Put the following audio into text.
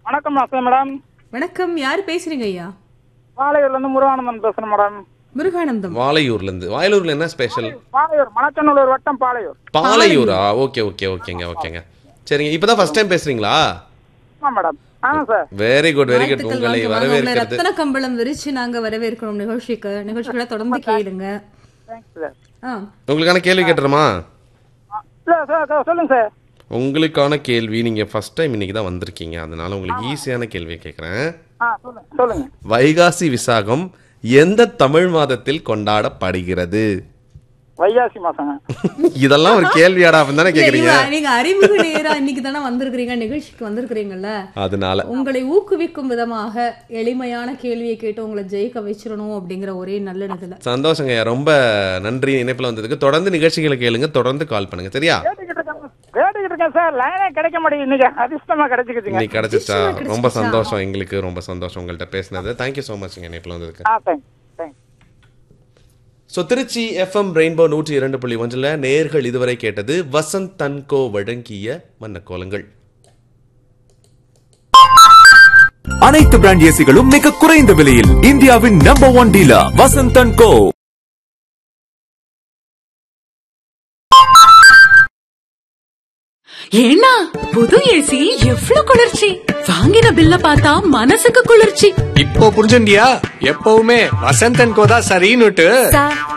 வணக்கம் master madam வணக்கம் யார் பேசுறீங்க ஐயா பாளையூர்ல இருந்து முருகானந்தன் பேசுறேன் மேடம் முருகானந்தம் வாலையூர்ல இருந்து வாயலூர்ல என்ன ஸ்பெஷல் பாளையூர் மணச்சநல்லூர் வட்டம் பாளையூர் பாலையூரா ஓகே ஓகே ஓகேங்க ஓகேங்க சரிங்க இப்பதான் ஃபர்ஸ்ட் டைம் பேசுறீங்களா ஆமா மேடம் ஆமா sir very good very good வாழ்த்துக்கள் உங்களை வாங்க, வாங்க. உங்களை வரவேற்கிறது ரத்தன கம்பளம் விரிச்சு நாங்க வரவேற்கிறோம் நிகழ்ச்சிக்கு நிகழ்ச்சிகளை தொடர்ந்து கேளுங்க தேங்க்ஸ் சார் ஆ உங்களுக்கான கேள்வி கேட்டுறமா இல்ல சார் சார் சொல்லுங்க சார் உங்களுக்கான கேள்வி நீங்க ஃபர்ஸ்ட் டைம் இன்னைக்கு தான் வந்திருக்கீங்க அதனால உங்களுக்கு ஈஸியான கேள்வியை கேட்குறேன் ஆ சொல்லுங்க சொல்லுங்க வைகாசி விசாகம் எந்த தமிழ் மாதத்தில் கொண்டாடப்படுகிறது வைகாசி மாசங்க இதெல்லாம் ஒரு கேள்வியாடா அப்படின்னு தானே கேக்குறீங்க நீங்க- நீங்க அறிமுக நேரா இன்னைக்கு தானே வந்திருக்கிறீங்க நிகழ்ச்சிக்கு வந்திருக்கிறீங்கல்ல அதனால உங்களை ஊக்குவிக்கும் விதமாக எளிமையான கேள்வியை கேட்டு உங்களை ஜெயிக்க வச்சிடணும் அப்படிங்கிற ஒரே நல்ல எண்ணத்துல சந்தோஷங்க ரொம்ப நன்றி இணைப்புல வந்ததுக்கு தொடர்ந்து நிகழ்ச்சிகளை கேளுங்க தொடர்ந்து கால் பண்ணுங்க சரியா கேட்டுக்கிட்டு இருக்கேன் கேட்டுக்கிட்டு இருக்கேன் சார் லைனே கிடைக்க மாட்டேங்குது இன்னைக்கு அதிர்ஷ்டமா கிடைச்சிக்கிச்சுங்க இன்னைக்கு கிடைச்சிச்சா நிச்சயமா ரொம்ப கிடைச்சிச்சா? சந்தோஷம் எங்களுக்கு ரொம்ப சந்தோஷம் உங்கள்கிட்ட பேசினது தேங்க்யூ ஸோ மச்ங்க இணைப்புல வந்ததுக்கு ஆ thanks thanks so Trichy FM rainbow நூற்றி இரண்டு புள்ளி ஒன்றில் நேர்கள் இதுவரை கேட்டது வசந்த் தன்கோ வழங்கிய மன்னக்கோலங்கள் அனைத்து பிராண்ட் ஏசிகளும் மிக குறைந்த விலையில் இந்தியாவின் number one dealer Vasanthan co ஏன்னா புது ஏசி எவ்ளோ குளிர்ச்சி வாங்கின பில்ல பார்த்தா மனசுக்கு குளிர்ச்சி இப்போ புரிஞ்சுண்டியா எப்பவுமே வசந்தன் கோதா சரின்னுட்டு